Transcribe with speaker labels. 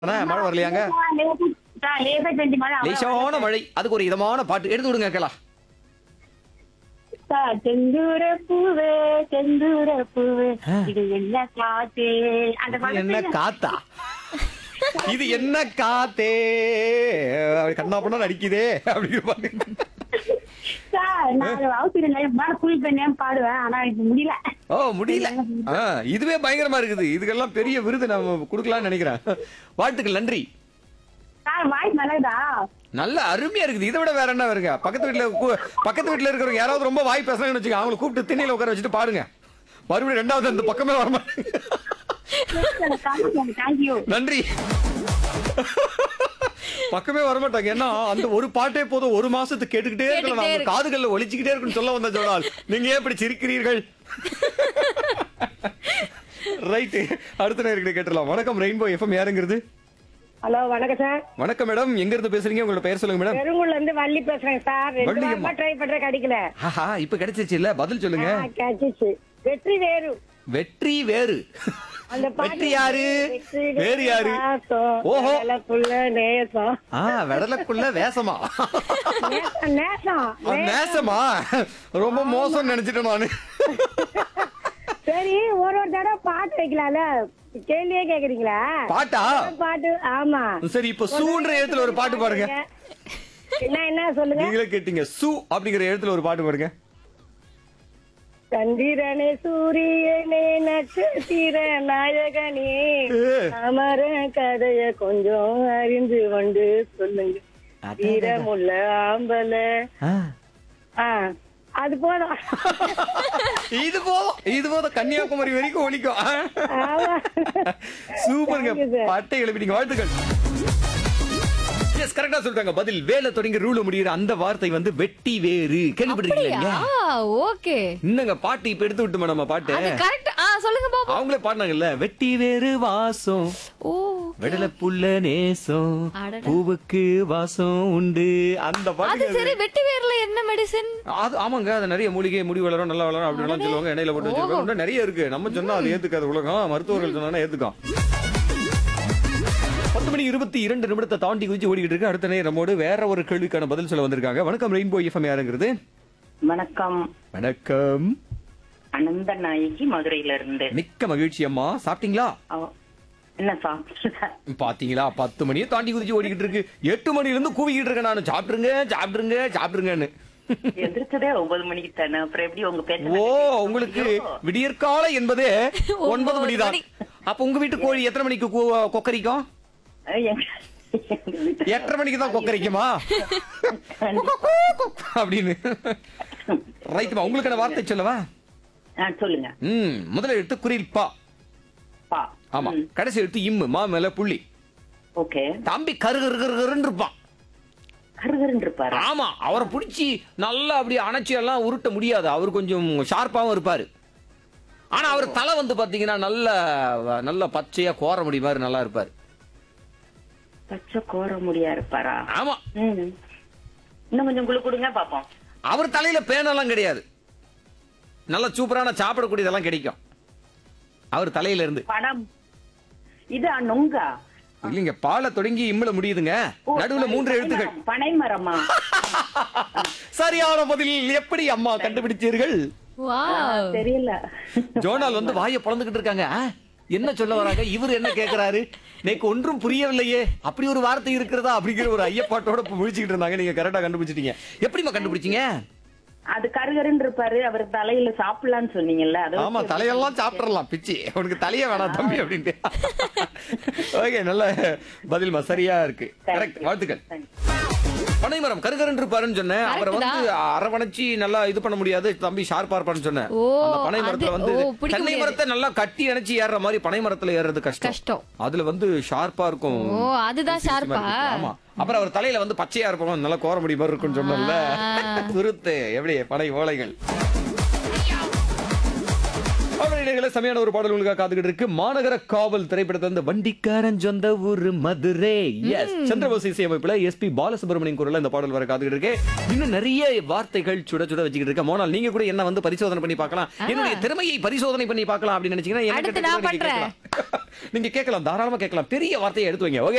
Speaker 1: அண்ணா, மழை வரலையாங்க
Speaker 2: லேசா- லேசா பெஞ்சு மழை அவ்வளவு
Speaker 1: லேசான மழை அதுக்கு ஒரு இதமான பாட்டு எடுத்து விடுங்க கேக்கலாம்
Speaker 2: வரல. செந்தூர பூவே செந்தூர பூவே
Speaker 1: ஆ.
Speaker 2: இது என்ன காத்து அந்த
Speaker 1: இது என்ன
Speaker 2: படத்துல
Speaker 1: காத்தா இது என்ன காத்தே அப்படி கண்ணா பண்ணா நடிக்குதே அப்படின்னு பாருங்க.
Speaker 2: சார் நான் அவசரம் இல்லை மேல குளிப்பேன் பண்ணேன் பாடுவேன் ஆனா எனக்கு முடியல
Speaker 1: ஓ முடியல ஆ, இதுவே பயங்கரமா இருக்குது இதுக்கெல்லாம் பெரிய விருது நம்ம கொடுக்கலாம்னு நினைக்கிறேன் வாழ்த்துக்கள் நன்றி
Speaker 2: சார் வாய்ஸ் நல்லதா
Speaker 1: நல்ல அருமையா இருக்குது இதை விட வேற என்ன வருங்க பக்கத்து வீட்டுல கூ- பக்கத்து வீட்டுல இருக்கிறவங்க யாராவது ரொம்ப வாய் பேசுறாங்கன்னு வச்சுக்கோங்க அவங்களை கூப்பிட்டு திண்ணையில உட்கார வச்சுட்டு பாடுங்க மறுபடியும் ரெண்டாவது அந்த பக்கமே வர மாட்டேங்க
Speaker 2: தேங்க்யூ
Speaker 1: நன்றி பக்கமே வர மாட்டாங்க ஏன்னா அந்த ஒரு பாட்டே போதும் ஒரு மாசத்துக்கு கேட்டுக்கிட்டே இருக்கலாம்
Speaker 3: கேட்டுக்கிட்டே
Speaker 1: அவங்க காதுகள்ல ஒலிச்சுக்கிட்டே இருக்குன்னு சொல்ல வந்த ஜோனால் நீங்க ஏன் இப்படி சிரிக்கிறீர்கள் ரைட்டு அடுத்த நேரத்தை கேட்டுலாம் வணக்கம் ரெயின்போ எஃப்எம் யாருங்கிறது
Speaker 4: ஹலோ வணக்கம் சார்
Speaker 1: வணக்கம் மேடம் எங்க இருந்து பேசுறீங்க உங்களோட பெயர் சொல்லுங்க மேடம்
Speaker 4: பெருங்குள்ள இருந்து வள்ளி பேசுறேன் சார் ரெண்டு
Speaker 1: வள்ளியம்மா.
Speaker 4: வாரமா ட்ரை பண்றேன் கிடைக்கல
Speaker 1: ஆஹா இப்ப கிடைச்சிருச்சு இல்ல பதில் சொல்லுங்க
Speaker 4: ஆ, கிடைச்சிச்சு வெற்றி வேறு
Speaker 1: வெற்றி வேறு
Speaker 4: அந்த பாட்டு
Speaker 1: வெற்றி யாரு
Speaker 4: வெற்றி
Speaker 1: வேறு யாரு
Speaker 4: வாசம்,
Speaker 1: ஓஹோ
Speaker 4: கடலைக்குள்ள நேசம்
Speaker 1: ஆ வெடலக்குள்ள வேசமா
Speaker 4: நேசம் நேசம்
Speaker 1: ஆ, நேசமா ரொம்ப மோசம் நினைச்சிட்டேன் நானு
Speaker 4: சரி ஒரு ஒரு தடவை பாட்டு வைக்கலாம்ல கேள்வியே கேக்குறீங்களா
Speaker 1: பாட்டா
Speaker 4: பாட்டு ஆமா
Speaker 1: சரி இப்ப சூன்ற எழுத்துல ஒரு பாட்டு பாடுங்க
Speaker 4: என்ன என்ன சொல்லுங்க
Speaker 1: நீங்களே கேட்டீங்க சு அப்படிங்கிற எழுத்துல ஒரு பாட்டு பாடுங்க
Speaker 4: சந்திரனே சூரியனே நட்சத்திர நாயகனே
Speaker 1: ஏ.
Speaker 4: அமர கதைய கொஞ்சம் அறிந்து கொண்டு சொல்லுங்க வீரமுள்ள ஆம்பல
Speaker 1: ஆ.
Speaker 4: ஆ அது போதும்
Speaker 1: இது போதும் இது போதும் கன்னியாகுமரி வரைக்கும் ஒலிக்கும் ஆ.
Speaker 4: ஆமா.
Speaker 1: சூப்பருங்க
Speaker 4: Thank you, sir.
Speaker 1: பட்டை எழுப்பிட்டீங்க வாழ்த்துக்கள் எஸ் கரெக்டா சொல்லிட்டாங்க பதில் வேலை தொடங்கி ரூல முடியிற அந்த வார்த்தை வந்து வெட்டி வேறு கேள்விப்பட்டிருக்கீங்க
Speaker 3: ஓகே
Speaker 1: இன்னங்க பாட்டு இப்ப எடுத்து விட்டுமா நம்ம பாட்டு
Speaker 3: அது கரெக்ட் ஆ சொல்லுங்க பாப்போம்
Speaker 1: அவங்களே பாடினாங்கல்ல வெட்டி வேறு வாசம்
Speaker 3: ஓ
Speaker 1: வெடல புள்ள நேசம்
Speaker 3: அடடா.
Speaker 1: பூவுக்கு வாசம் உண்டு அந்த
Speaker 3: அது
Speaker 1: பாட்டு
Speaker 3: சரி வெட்டி வேர்ல என்ன மெடிசின்
Speaker 1: அது ஆமாங்க அது நிறைய மூலிகை முடி வளரும் நல்லா வளரும் அப்படி எல்லாம் சொல்லுவாங்க எண்ணெயில போட்டு வச்சிருப்பாங்க இன்னும் நிறைய இருக்கு நம்ம சொன்னா அது ஏத்துக்காது உலகம் மருத்துவர்கள் சொன்னா ஏத்துக்கும் பத்து மணி இருபத்தி இரண்டு நிமிடத்தை தாண்டி குதிச்சு ஓடிக்கிட்டு இருக்கு அடுத்த நேரம் நம்மோடு வேற ஒரு கேள்விக்கான பதில் சொல்ல வந்திருக்காங்க வணக்கம் ரெயின்போ எஃப்எம் யாருங்கிறது
Speaker 5: வணக்கம்
Speaker 1: வணக்கம்
Speaker 5: அனந்த நாயகி மதுரையில இருந்து
Speaker 1: மிக்க மகிழ்ச்சி அம்மா சாப்பிட்டீங்களா
Speaker 5: அவ- என்ன சாப்பிட்டு
Speaker 1: பாத்தீங்களா பத்து மணியை தாண்டி குதிச்சு ஓடிக்கிட்டு இருக்கு எட்டு மணில இருந்து கூவிக்கிட்டு இருக்கேன் நான் சாப்பிட்டுருங்க சாப்பிட்டுருங்க சாப்பிட்டுருங்கன்னு
Speaker 5: எந்திரிச்சதே ஒன்பது மணிக்கு தானே அப்புறம் எப்படி உங்க பேச்ச
Speaker 1: ஓ உங்களுக்கு விடியற்காலை என்பதே ஒன்பது மணிதான் அப்ப உங்க வீட்டு கோழி எத்தனை மணிக்கு கூ- கொக்கரிக்கும் எட்டரை மணிக்கு தான் கொக்கரிக்குமா அப்படின்னு ரைட்டுமா உங்களுக்கான வார்த்தை சொல்லவா
Speaker 5: சொல்லுங்க
Speaker 1: ம் முதல் எழுத்து குரில் பா
Speaker 5: பா
Speaker 1: ஆமா கடைசி எழுத்து இம்மு மா மேல புள்ளி
Speaker 5: ஓகே
Speaker 1: தம்பி கரு கரு கரு கருன்னு இருப்பான்
Speaker 5: கருகருன்னு இருப்பாரு
Speaker 1: ஆமா அவரை பிடிச்சி நல்லா அப்படி அணைச்சி எல்லாம் உருட்ட முடியாது அவர் கொஞ்சம் ஷார்ப்பாவும் இருப்பாரு ஆனா அவர் தலை வந்து பாத்தீங்கன்னா நல்ல நல்ல பச்சையா கோர முடி மாதிரி நல்லா இருப்பாரு
Speaker 5: பச்சை கோர முடியா இருப்பாரா
Speaker 1: ஆமா
Speaker 5: ம். இன்னும் கொஞ்சம் குழு கொடுங்க பாப்போம்
Speaker 1: அவர் தலையில பேனெல்லாம் கிடையாது நல்ல சூப்பரான சாப்பிடக்கூடியதெல்லாம் கிடைக்கும் அவர் தலையில இருந்து
Speaker 5: படம் இது நொங்கா
Speaker 1: இல்லைங்க பாலை தொடங்கி இம்முல முடியுதுங்க
Speaker 5: ஓ,
Speaker 1: நடுவுல மூன்று எழுத்துக்கள்
Speaker 5: பனைமரம், பனைமரமா
Speaker 1: சரியான பதில் எப்படி அம்மா கண்டுபிடிச்சீர்கள்
Speaker 3: வாவ்
Speaker 5: தெரியல
Speaker 1: ஜோனால் வந்து வாயை பொழந்துகிட்டு இருக்காங்க ஆ, என்ன சொல்ல வராங்க இவர் என்ன கேக்குறாரு எனக்கு ஒன்றும் புரியவில்லையே அப்படி ஒரு வார்த்தை இருக்கிறதா அப்படிங்கிற ஒரு ஐயப்பாட்டோட இப்ப முழிச்சுக்கிட்டு இருந்தாங்க நீங்க கரெக்டா கண்டுபிடிச்சிட்டீங்க எப்படிமா கண்டுபிடிச்சீங்க
Speaker 5: அது கருகருன்னு இருப்பாரு அவர் தலையில சாப்பிடலாம்னு சொன்னீங்கல்ல அது
Speaker 1: ஆமா தலையெல்லாம் சாப்பிடலாம் பிச்சி உனக்கு தலையே வேணாம் தம்பி அப்படின்ட்டு ஓகே நல்ல பதில்மா சரியா இருக்கு கரெக்ட் வாழ்த்துக்கள் பனைமரம் கருகரன் இருப்பாருன்னு சொன்னேன் அவரை
Speaker 3: Correct
Speaker 1: வந்து அரவணைச்சு நல்லா இது பண்ண முடியாது தம்பி ஷார்ப்பா இருப்பாருன்னு சொன்னேன்
Speaker 3: ஓ,
Speaker 1: அந்த பனை மரத்துல
Speaker 3: அது-
Speaker 1: வந்து
Speaker 3: ஓ, பிடிக்க
Speaker 1: தென்னை
Speaker 3: முடியாது.
Speaker 1: மரத்தை நல்லா கட்டி அணைச்சு ஏறுற மாதிரி பனை மரத்துல ஏறுறது கஷ்டம்
Speaker 3: கஷ்டம்.
Speaker 1: அதுல வந்து ஷார்ப்பா இருக்கும்
Speaker 3: ஓ அதுதான் ஷார்ப்பா
Speaker 1: ஆமா அப்புறம் அவர் தலையில வந்து பச்சையா இருப்போம் நல்லா கோர முடி மாதிரி இருக்கும்னு சொன்னோம்ல துருத்து எப்படி பனை ஓலைகள் அவருடைய செமையான ஒரு பாடல் உங்களுக்காக காத்துக்கிட்டு இருக்கு மாநகர காவல் திரைப்படத்தை வந்து வண்டிக்காரன் சொந்த ஊரு மதுரை எஸ் சந்திரபோஸ் இசையமைப்புல எஸ்பி பாலசுப்ரமணியன் குரல்ல இந்த பாடல் வர காத்துக்கிட்டு இருக்கு இன்னும் நிறைய வார்த்தைகள் சுட சுட வச்சுக்கிட்டு இருக்க மோனால் நீங்க கூட என்ன வந்து பரிசோதனை பண்ணி பார்க்கலாம் என்னுடைய திறமையை பரிசோதனை பண்ணி பார்க்கலாம் அப்படின்னு நினைச்சீங்கன்னா
Speaker 3: அடுத்து
Speaker 1: எனக்கு
Speaker 3: நான்
Speaker 1: நீங்க கேட்கலாம். நீங்க கேட்கலாம் தாராளமா கேட்கலாம் பெரிய வார்த்தையை எடுத்து வைங்க ஓகே